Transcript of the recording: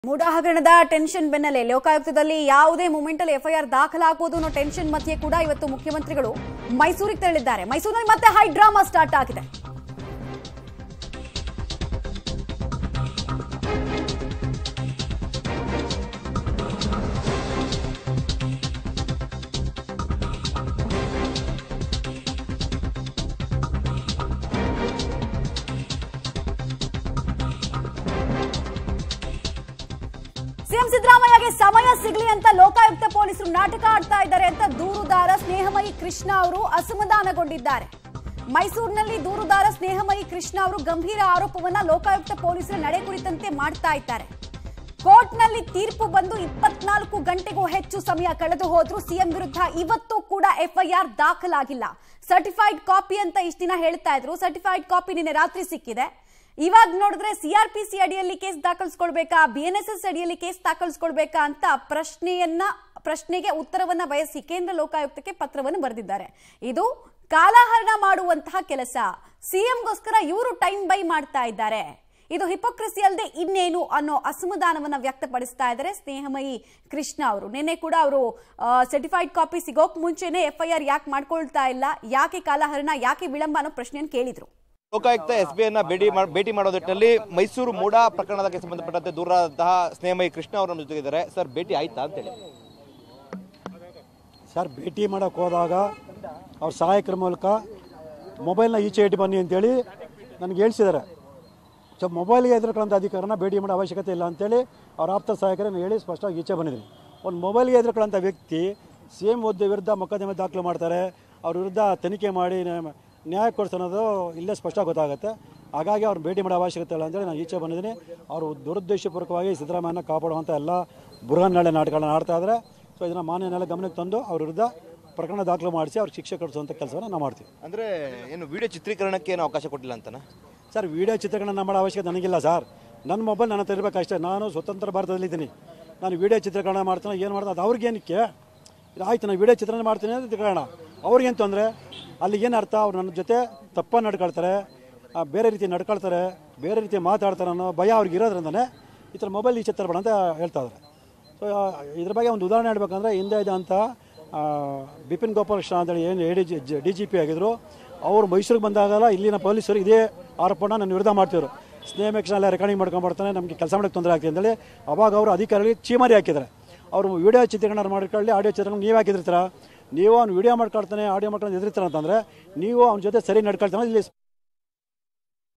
ಮೂಡ ಹಗರಣದ ಟೆನ್ಷನ್ ಬೆನ್ನಲ್ಲೇ ಲೋಕಾಯುಕ್ತದಲ್ಲಿ ಯಾವುದೇ ಮೂಮೆಂಟ್ ಅಲ್ಲಿ ಎಫ್ಐಆರ್ ದಾಖಲಾಗುವುದು ಅನ್ನೋ ಟೆನ್ಷನ್ ಮಧ್ಯೆ ಕೂಡ ಇವತ್ತು ಮುಖ್ಯಮಂತ್ರಿಗಳು ಮೈಸೂರಿಗೆ ತೆರಳಿದ್ದಾರೆ ಮೈಸೂರಿನಲ್ಲಿ ಮತ್ತೆ ಹೈ ಡ್ರಾಮಾ ಸ್ಟಾರ್ಟ್ ಆಗಿದೆ ಸಿಎಂ ಸಿದ್ದರಾಮಯ್ಯಗೆ ಸಮಯ ಸಿಗ್ಲಿ ಅಂತ ಲೋಕಾಯುಕ್ತ ಪೊಲೀಸರು ನಾಟಕ ಆಡ್ತಾ ಇದ್ದಾರೆ ಅಂತ ದೂರುದಾರ ಸ್ನೇಹಮಯಿ ಕೃಷ್ಣ ಅವರು ಅಸಮಾಧಾನಗೊಂಡಿದ್ದಾರೆ ಮೈಸೂರಿನಲ್ಲಿ ದೂರುದಾರ ಸ್ನೇಹಮಯಿ ಕೃಷ್ಣ ಅವರು ಗಂಭೀರ ಆರೋಪವನ್ನ ಲೋಕಾಯುಕ್ತ ಪೊಲೀಸರ ನಡೆ ಕುರಿತಂತೆ ಮಾಡ್ತಾ ಇದ್ದಾರೆ ಕೋರ್ಟ್ನಲ್ಲಿ ತೀರ್ಪು ಬಂದು ಇಪ್ಪತ್ನಾಲ್ಕು ಗಂಟೆಗೂ ಹೆಚ್ಚು ಸಮಯ ಕಳೆದು ಹೋದ್ರೂ ಸಿಎಂ ವಿರುದ್ಧ ಇವತ್ತು ಕೂಡ ಎಫ್ಐಆರ್ ದಾಖಲಾಗಿಲ್ಲ ಸರ್ಟಿಫೈಡ್ ಕಾಪಿ ಅಂತ ಇಷ್ಟ ದಿನ ಹೇಳ್ತಾ ಇದ್ರು ಸರ್ಟಿಫೈಡ್ ಕಾಪಿ ನಿನ್ನೆ ರಾತ್ರಿ ಸಿಕ್ಕಿದೆ ಇವಾಗ ನೋಡಿದ್ರೆ ಸಿಆರ್ಪಿಸಿ ಅಡಿಯಲ್ಲಿ ಕೇಸ್ ದಾಖಲಿಸ್ಕೊಳ್ಬೇಕಾ ಬಿಎನ್ಎಸ್ಎಸ್ ಅಡಿಯಲ್ಲಿ ಕೇಸ್ ದಾಖಲಿಸ್ಕೊಳ್ಬೇಕಾ ಅಂತ ಪ್ರಶ್ನೆಯನ್ನ ಪ್ರಶ್ನೆಗೆ ಉತ್ತರವನ್ನ ಬಯಸಿ ಕೇಂದ್ರ ಲೋಕಾಯುಕ್ತಕ್ಕೆ ಪತ್ರವನ್ನು ಬರೆದಿದ್ದಾರೆ ಇದು ಕಾಲಹರಣ ಮಾಡುವಂತಹ ಕೆಲಸ ಸಿಎಂಗೋಸ್ಕರ ಇವರು ಟೈಮ್ ಬೈ ಮಾಡ್ತಾ ಇದ್ದಾರೆ ಇದು ಹಿಪೋಕ್ರಸಿ ಅಲ್ಲದೆ ಇನ್ನೇನು ಅನ್ನೋ ಅಸಮಾಧಾನವನ್ನ ವ್ಯಕ್ತಪಡಿಸ್ತಾ ಇದ್ದಾರೆ ಸ್ನೇಹಮಯಿ ಕೃಷ್ಣ ಅವರು ನಿನ್ನೆ ಕೂಡ ಅವರು ಸರ್ಟಿಫೈಡ್ ಕಾಪಿ ಸಿಗೋಕ್ ಮುಂಚೆನೆ ಎಫ್ಐಆರ್ ಯಾಕೆ ಮಾಡ್ಕೊಳ್ತಾ ಇಲ್ಲ ಯಾಕೆ ಕಾಲಹರಣ ಯಾಕೆ ವಿಳಂಬ ಅನ್ನೋ ಪ್ರಶ್ನೆಯನ್ನು ಕೇಳಿದ್ರು ಲೋಕಾಯುಕ್ತ ಎಸ್ ಬಿ ಐನ ಭೇಟಿ ಮಾಡ್- ಭೇಟಿ ಮಾಡೋ ನಿಟ್ಟಿನಲ್ಲಿ ಮೈಸೂರು ಮೂಡ ಪ್ರಕರಣಕ್ಕೆ ಸಂಬಂಧಪಟ್ಟಂತೆ ದೂರದಂತಹ ಸ್ನೇಹಮಯಿ ಕೃಷ್ಣ ಅವರ ಜೊತೆಗಿದ್ದಾರೆ ಸರ್ ಭೇಟಿ ಆಯ್ತಾ ಅಂತೇಳಿ ಸರ್ ಭೇಟಿ ಮಾಡೋಕ್ಕೆ ಹೋದಾಗ ಅವ್ರ ಸಹಾಯಕರ ಮೂಲಕ ಮೊಬೈಲ್ನ ಈಚೆ ಇಟ್ಟು ಬನ್ನಿ ಅಂತೇಳಿ ನನಗೆ ಹೇಳ್ಸಿದ್ದಾರೆ ಸೊ ಮೊಬೈಲ್ಗೆ ಎದುರ್ಕೊಳ್ಳೋಂಥ ಅಧಿಕಾರನ ಭೇಟಿ ಮಾಡೋ ಅವಶ್ಯಕತೆ ಇಲ್ಲ ಅಂತೇಳಿ ಅವ್ರ ಆಪ್ತ ಸಹಾಯಕರನ್ನು ಹೇಳಿ ಸ್ಪಷ್ಟವಾಗಿ ಈಚೆ ಬಂದಿದ್ದೀನಿ ಒಂದು ಮೊಬೈಲ್ಗೆ ಎದುರ್ಕೊಳ್ಳೋಂಥ ವ್ಯಕ್ತಿ ಸಿ ಎಂ ಹುದ್ದೆ ವಿರುದ್ಧ ಮೊಕದ್ದಮೆ ದಾಖಲು ಮಾಡ್ತಾರೆ ಅವ್ರ ವಿರುದ್ಧ ತನಿಖೆ ಮಾಡಿ ನ್ಯಾಯ- ನ್ಯಾಯ ಕೊಡಿಸೋದು ಇಲ್ಲೇ ಸ್ಪಷ್ಟ ಗೊತ್ತಾಗುತ್ತೆ ಹಾಗಾಗಿ ಅವ್ರು ಭೇಟಿ ಮಾಡೋ ಅವಶ್ಯಕತೆ ಇಲ್ಲ ಅಂತೇಳಿ ನಾನು ಈಚೆ ಬಂದಿದ್ದೀನಿ ಅವರು ದುರುದ್ದೇಶಪೂರ್ವಕವಾಗಿ ಸಿದ್ದರಾಮಯ್ಯನ ಕಾಪಾಡುವಂಥ ಎಲ್ಲ ಬುರ್ಹಾನ್ ನಾಳೆ ನಾಟಕಗಳನ್ನ ಆಡ್ತಾ ಇದ್ದಾರೆ ಸೊ ಇದನ್ನು ಮಾನ್ಯನೆಲ್ಲ ಗಮನಕ್ಕೆ ತಂದು ಅವ್ರ ವಿರುದ್ಧ ಪ್ರಕರಣ ದಾಖಲು ಮಾಡಿಸಿ ಅವ್ರಿಗೆ ಶಿಕ್ಷೆ ಕೊಡಿಸುವಂಥ ಕೆಲಸವನ್ನು ನಾವು ಮಾಡ್ತೀವಿ ಅಂದ್ರೆ ಏನು ವಿಡಿಯೋ ಚಿತ್ರೀಕರಣಕ್ಕೆ ಏನು ಅವಕಾಶ ಕೊಟ್ಟಿಲ್ಲ ಅಂತನಾ ಸರ್ ವಿಡಿಯೋ ಚಿತ್ರೀಕರಣ ಮಾಡೋ ಅವಶ್ಯಕತೆ ನನಗಿಲ್ಲ ಸರ್ ನನ್ನ ಮೊಬೈಲ್ ನನ್ನ ಹತ್ರ ಇರಬೇಕಷ್ಟೇ ನಾನು ಸ್ವತಂತ್ರ ಭಾರತದಲ್ಲಿದ್ದೀನಿ ನಾನು ವಿಡಿಯೋ ಚಿತ್ರೀಕರಣ ಮಾಡ್ತೀನಿ ಏನು ಮಾಡ್ತೀನಿ ಅದು ಅವ್ರಿಗೇನಕ್ಕೆ ಇದು ಆಯ್ತು ನಾನು ವಿಡಿಯೋ ಚಿತ್ರಣ ಮಾಡ್ತೀನಿ ಅಂತ ಚಿತ್ರೀಕರಣ ಅವ್ರಿಗೇನು ತೊಂದರೆ ಅಲ್ಲಿ ಏನು ಅರ್ಥ ಅವ್ರು ನನ್ನ ಜೊತೆ ತಪ್ಪಾಗಿ ನಡ್ಕೊಳ್ತಾರೆ ಆ, ಬೇರೆ ರೀತಿ ನಡ್ಕೊಳ್ತಾರೆ ಬೇರೆ ರೀತಿ ಮಾತಾಡ್ತಾರೆ ಅನ್ನೋ ಭಯ ಅವ್ರಿಗೆ ಇರೋದ್ರಿಂದನೇ ಈ ಥರ ಮೊಬೈಲ್ ಈಚೆ ತರಬೇಡ ಅಂತ ಹೇಳ್ತಾ ಇದ್ದಾರೆ ಸೊ ಇದ್ರ ಬಗ್ಗೆ ಒಂದು ಉದಾಹರಣೆ ಹೇಳ್ಬೇಕಂದ್ರೆ ಹಿಂದೆ ಇದ್ದಂಥ ಆ, ಬಿಪಿನ್ ಗೋಪಾಲಕೃಷ್ಣ ಅಂತೇಳಿ ಏನು A D G D G P ಆಗಿದ್ರು ಅವರು ಮೈಸೂರಿಗೆ ಬಂದಾಗಲ್ಲ ಇಲ್ಲಿನ ಪೊಲೀಸರು ಇದೇ ಆರೋಪನ ನನ್ನ ವಿರುದ್ಧ ಮಾಡ್ತಿದ್ರು ಸ್ನೇಹಮೇಕ್ಷಣ ಎಲ್ಲ ರೆಕಾರ್ಡಿಂಗ್ ಮಾಡ್ಕೊಂಡು ಬರ್ತಾನೆ ನಮಗೆ ಕೆಲಸ ಮಾಡೋಕ್ಕೆ ತೊಂದರೆ ಆಗ್ತಿದೆ ಅಂತೇಳಿ ಅವಾಗ ಅವರು ಅಧಿಕಾರಿಗಳಿಗೆ ಚೀಮಾರಿ ಹಾಕಿದ್ದಾರೆ ಅವರು ವಿಡಿಯೋ ಚಿತ್ರೀಕರಣ ಮಾಡ್ಕೊಳ್ಳಿ ಆಡಿಯೋ ಚಿತ್ರೀಕರಣ ನೀವು ಹಾಕಿರ್ತೀರ ನೀವು ಅವ್ನು ವಿಡಿಯೋ ಮಾಡ್ಕೊಳ್ತಾನೆ ಆಡಿಯೋ ಮಾಡ್ಕೊಂಡು ಎದುರಿರ್ತಾನೆ ಅಂತಂದರೆ ನೀವು ಅವ್ನ ಜೊತೆ ಸರಿ ನಡ್ಕೊಳ್ತಾನೆ ಇಲ್ಲಿ